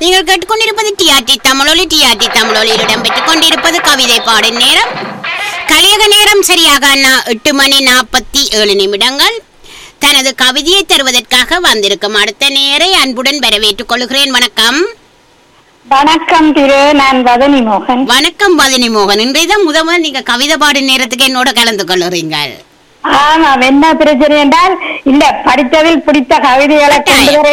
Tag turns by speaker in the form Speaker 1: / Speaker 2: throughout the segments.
Speaker 1: நீங்கள் கேட்டுக்கொண்டிருப்பது டிஆர்டி தமிழொலி டிஆர்டி தமிழொலியில் இடம்பெற்றுக் கொண்டிருப்பது கவிதை பாடும் நேரம் கலியக நேரம் சரியாக அண்ணா எட்டு மணி நாற்பத்தி ஏழு நிமிடங்கள் தனது கவிதையை தருவதற்காக வந்திருக்கும் அடுத்த நேரை அன்புடன் வரவேற்றுக் கொள்கிறேன் வணக்கம்
Speaker 2: வணக்கம் திரு நான் வதனி மோகன்
Speaker 1: வணக்கம் பதினி மோகன் இன்றையதான் முதல் நீங்க கவிதை பாடும் நேரத்துக்கு என்னோட கலந்து கொள்ளுறீங்கள்
Speaker 2: ஆமாம் என்ன பிரச்சனை என்றால் இல்ல படித்ததில் பிடித்த கவிதைகளை கொண்டு வர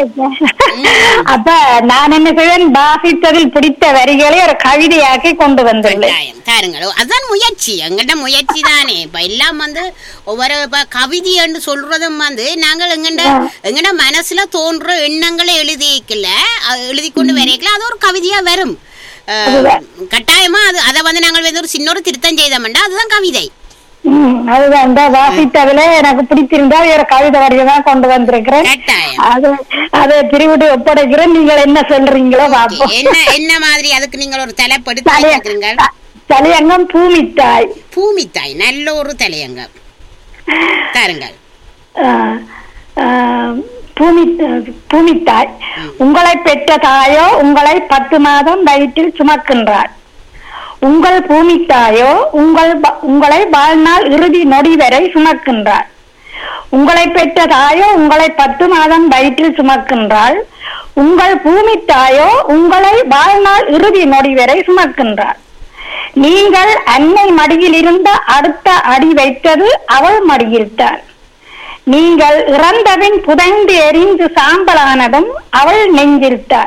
Speaker 2: அப்ப நான் என்ன செய்வேன் வாசித்ததில் பிடித்த வரிகளை ஒரு கவிதையாக்கி கொண்டு வந்துள்ளேன்
Speaker 1: கட்டாயம் தாருங்கள் அதான் முயற்சி எங்கிட்ட முயற்சி தானே இப்ப எல்லாம் வந்து ஒவ்வொரு இப்ப கவிதை என்று சொல்றதும் வந்து நாங்கள் எங்கண்ட எங்கட மனசுல தோன்ற எண்ணங்களை எழுதிக்கல அஹ் எழுதி கொண்டு வரைக்கல அது ஒரு கவிதையா வரும் அஹ், கட்டாயமா அது அதை வந்து நாங்கள் வந்து ஒரு சின்ன ஒரு திருத்தம் செய்தோம்டா அதுதான் கவிதை
Speaker 2: ம், அதுதான் இந்த வாசித்ததுல எனக்கு பிடித்திருந்தா ஒரு கவிதை வரியை தான் கொண்டு வந்திருக்கிறேன்
Speaker 1: கட்டாயம்
Speaker 2: அது அதை திருவிட்டு ஒப்படைக்கிறேன் நீங்கள் என்ன சொல்றீங்களோ பார்ப்போம்
Speaker 1: என்ன என்ன மாதிரி அதுக்கு நீங்கள் ஒரு தலைப்படுத்தி
Speaker 2: தலைய-
Speaker 1: வச்சிருக்கீங்க
Speaker 2: த- தலையங்கம் பூமித்தாய்
Speaker 1: பூமி தாய் நல்ல ஒரு தலையங்கம் தாருங்கள்
Speaker 2: ஆஹ், ஆஹ், பூமி பூமித்தாய் உங்களை பெற்ற தாயோ உங்களை பத்து மாதம் வயிற்றில் சுமக்கின்றார் உங்கள் பூமித்தாயோ உங்கள் ப- உங்களை வாழ்நாள் இறுதி நொடி வரை சுமக்கின்றார் உங்களை பெற்ற தாயோ உங்களை பத்து மாதம் வயிற்றில் சுமக்கின்றாள் உங்கள் பூமித்தாயோ உங்களை வாழ்நாள் இறுதி நொடி வரை சுமக்கின்றார் நீங்கள் அன்னை மடியில் இருந்த அடுத்த அடி வைத்தது அவள் மடியில்தான் நீங்கள் இறந்தபின் புதைந்து எரிந்து சாம்பலானதும் அவள் நெஞ்சில்தான்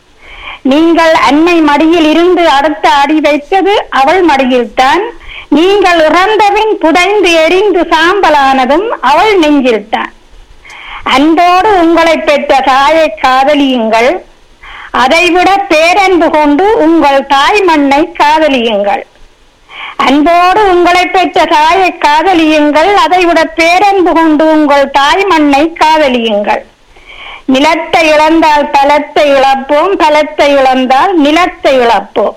Speaker 2: நீங்கள் அன்னை மடியில் இருந்து அடுத்த அடி வைத்தது அவள் மடியில்தான் நீங்கள் இறந்தபின் புதைந்து எரிந்து சாம்பலானதும் அவள் நெஞ்சில்தான் அன்போடு உங்களை பெற்ற தாயை காதலியுங்கள் அதைவிட பேரன்பு கொண்டு உங்கள் தாய் மண்ணை காதலியுங்கள் அன்போடு உங்களை பெற்ற தாயை காதலியுங்கள் அதைவிட பேரன்பு கொண்டு உங்கள் தாய் மண்ணை காதலியுங்கள் நிலத்தை இழந்தால் பலத்தை இழப்போம் பலத்தை இழந்தால் நிலத்தை இழப்போம்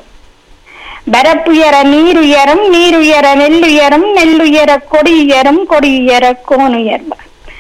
Speaker 2: வரப்புயர நீருயரும் நீருயர நெல்லுயரும் நெல்லுயர கொடியுயரும் கொடியுயர கோணுயர்வார்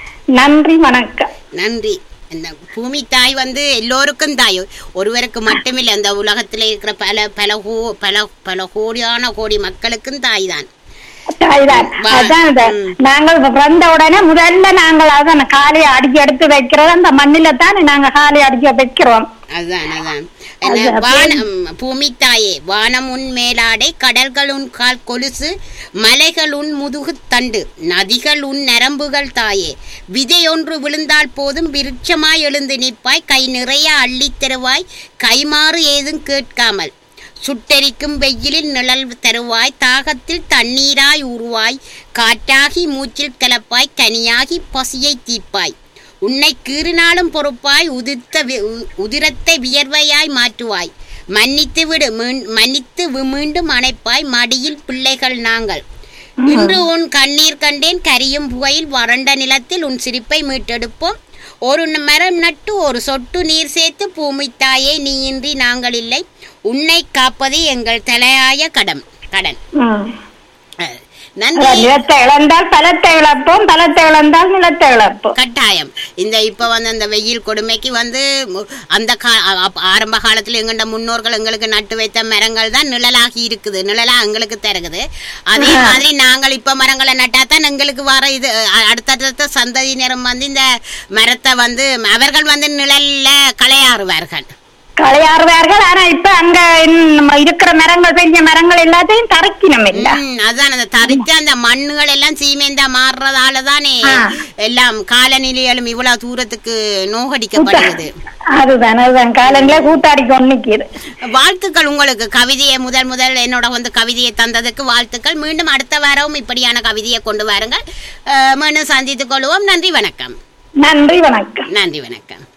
Speaker 2: நன்றி வணக்கம்
Speaker 1: நன்றி இந்த பூமி தாய் வந்து எல்லோருக்கும் தாய் ஒருவருக்கு மட்டுமில்லை அந்த உலகத்தில் இருக்கிற பல பல கோ பல பல கோடியான கோடி மக்களுக்கும் தாய் தான்
Speaker 2: தாய்தான்
Speaker 1: வா-
Speaker 2: அதான் இது.
Speaker 1: ம்.
Speaker 2: நாங்கள் பிறந்த உடனே முதல்ல நாங்கள் அதான் காலையை அடிக்க எடுத்து வைக்கிறது அந்த மண்ணில தான் நாங்க காலையை அடிக்க வைக்கிறோம்
Speaker 1: அதுதான் அதான் என்ன,
Speaker 2: அது
Speaker 1: வானம் பூமி தாயே வானம் உன் மேலாடை கடல்கள் உன் கால் கொலுசு மலைகள் உன் முதுகு தண்டு நதிகள் உன் நரம்புகள் தாயே விதை ஒன்று விழுந்தால் போதும் விருட்சமாய் எழுந்து நிற்பாய் கை நிறைய அள்ளித் தருவாய் கைமாறு ஏதும் கேட்காமல் சுட்டெரிக்கும் வெயிலில் நிழல் தருவாய் தாகத்தில் தண்ணீராய் உருவாய் காற்றாகி மூச்சில் கலப்பாய் கனியாகி பசியை தீர்ப்பாய் உன்னை கீறினாலும் பொறுப்பாய் உதிர்த்த வி- உ- உதிரத்தை வியர்வையாய் மாற்றுவாய் மன்னித்து விடு மீண்- மன்னித்து வி- மீண்டும் அணைப்பாய் மடியில் பிள்ளைகள் நாங்கள் இன்று உன் கண்ணீர் கண்டேன் கரியும் புகையில் வறண்ட நிலத்தில் உன் சிரிப்பை மீட்டெடுப்போம் ஒரு ந- மரம் நட்டு ஒரு சொட்டு நீர் சேர்த்து பூமி தாயே நீயின்றி நாங்கள் இல்லை உன்னை காப்பதே எங்கள் தலையாய கடம் கடன்
Speaker 2: ம்.
Speaker 1: அஹ், நன்றி
Speaker 2: அதான் நிலத்தை இழந்தால் பலத்தை இழப்போம் பலத்தை இழந்தால் நிலத்தை இழப்போம்
Speaker 1: கட்டாயம் இந்த இப்ப வந்து அந்த வெயில் கொடுமைக்கு வந்து மு- அந்த கா அ- அப்- ஆரம்ப காலத்துல எங்கண்ட முன்னோர்கள் எங்களுக்கு நட்டு வைத்த மரங்கள் தான் நிழலாகி இருக்குது நிழலா எங்களுக்கு தருகுது அதே மாதிரி நாங்கள் இப்ப மரங்களை நட்டா தான் எங்களுக்கு வர இது அ- அடுத்தடுத்த சந்ததியினரும் வந்து இந்த மரத்தை வந்து அவர்கள் வந்து நிழல்ல களையாறுவார்கள்
Speaker 2: களையாறுவார்கள் ஆனா இப்ப அங்க நம்ம இருக்கிற மரங்கள் பெரிய மரங்கள் எல்லாத்தையும் தரைக்கணும் இல்ல
Speaker 1: ம், அதான் அந்த தரித்து அந்த மண்ணுகள் எல்லாம் சீமேந்தா மாறுறதால தானே
Speaker 2: ஆ.
Speaker 1: எல்லாம் காலநிலைகளும் இவ்வளவு தூரத்துக்கு நோகடிக்கப்படுகிறது
Speaker 2: அதுதான் அதுதான் காலங்களே கூத்தாடி கொண்டிருக்குது
Speaker 1: வாழ்த்துக்கள் உங்களுக்கு கவிதையை முதல் முதல் என்னோட வந்து கவிதையை தந்ததுக்கு வாழ்த்துக்கள் மீண்டும் அடுத்த வாரமும் இப்படியான கவிதையை கொண்டு வாருங்கள் அஹ், மீண்டும் சந்தித்துக் கொள்வோம் நன்றி வணக்கம்
Speaker 2: நன்றி வணக்கம்
Speaker 1: நன்றி வணக்கம்